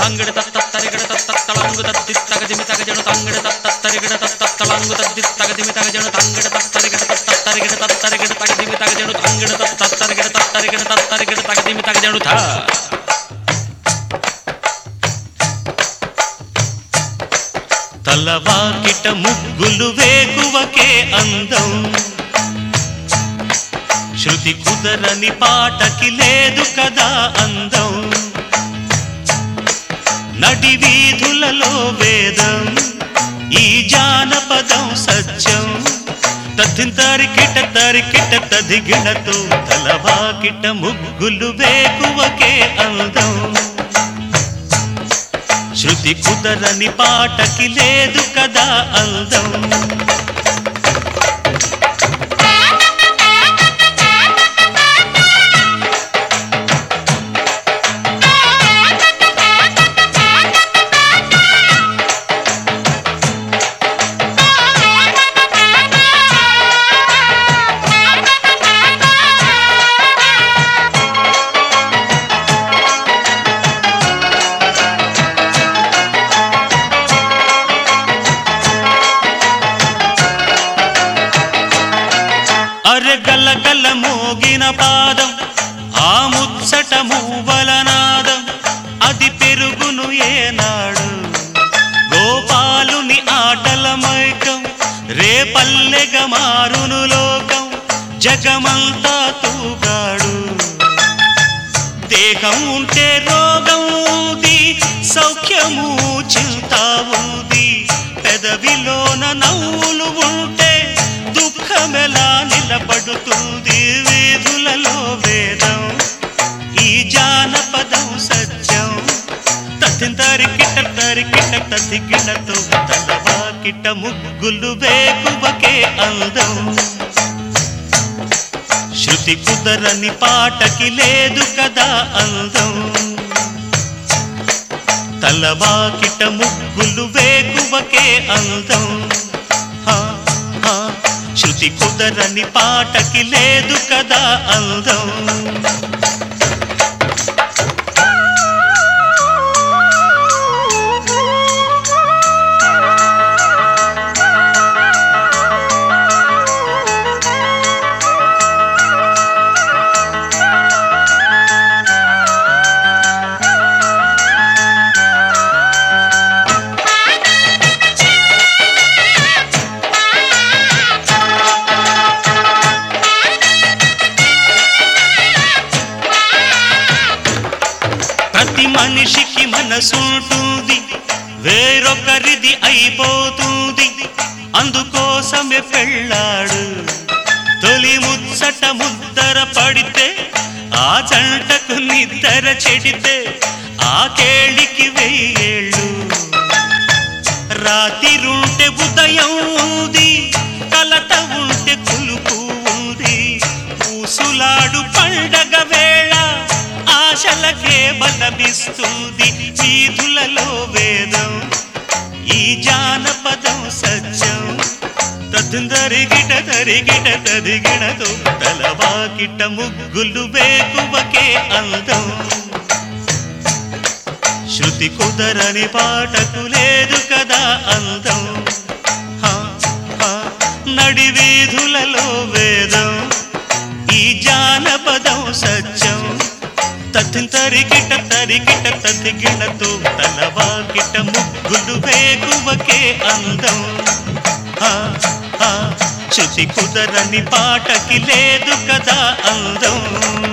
తంగిడ తత్తరిగిడ తత్తలంగు తత్తి తగదిమి తగజను తంగిడ తత్తరిగిడ తత్తలంగు తత్తి తగదిమి తగజను తంగిడ తత్తరిగిడ తత్తరిగిడ తత్తరిగిడ తగదిమి తగజను తంగిడ తత్తరిగిడ తత్తరిగిడ తత్తరిగిడ తగదిమి తగజను థా తలవాకిట ముగ్గులు వేకువకే అందం శృతి కుదరని పాటకి లేదు కదా అందం నడి వీధులలో వేదం ఈ జానపదం సత్యం తరింకిట తరికిట తదిగిణతో తలవాకిట ముగ్గులు వేకువకే అందం శృతి కుదరని పాటకి లేదు కదా అందం అరగల గల మోగిన పాదం ఆ ముచ్చట మూవలనాదం అది పెరుగును ఏనాడు గోపాలుని ఆటల మైకం రేపల్లెగ మారును లోకం జగమంతా తూగాడు దేహం ఉంటే రోగం ఉంది సౌఖ్యము చింత ఉంది పెదవిలోన నవ్వులు ఉంటే దుఃఖమెలా నిలబడుతుంది వీధులలో వేదం ఈ జానపదం సత్యం తరింకిట తరికిట తదిగిణతో తలవాకిట ముగ్గులు వేకువకే అందం శృతి కుదరని పాటకి లేదు కదా అందం తలవాకిట ముగ్గులు వేకువకే అందం హా, హా, శృతి కుదరని పాటకి లేదు కదా అందం ప్రతి మనిషికి మనసుంటుంది వేరొకరిది అయిపోతుంది అందుకోసమే పెళ్ళాడు తొలి ముచ్చట ముద్దర పడితే ఆ జంటకు నిద్దర చెడితే ఆ కేళికి వెయ్యేళ్ళు రాతిరుంటే ఉదయం ఉంది కలత ఉంటే కులుపు ఉంది ఊసులాడు పండగ వేళ ఆశలకే బలమిస్తుంది వీధులలో వేదం ఈ జానపదం సత్యం తరింగిట తరిగిట తదిగిణతో తలవాకిట ముగ్గులు వేకువకే అందం శృతి కుదరని పాటకు లేదు కదా అందం హా, హా, నడి వీధులలో వేదం ఈ జానపదం సత్యం తరింకిట తరికిట తదిగిణతో తలవాకిట ముగ్గులు వేకువకే అందం హా, హా, శృతి కుదరని పాటకి లేదు కదా అందం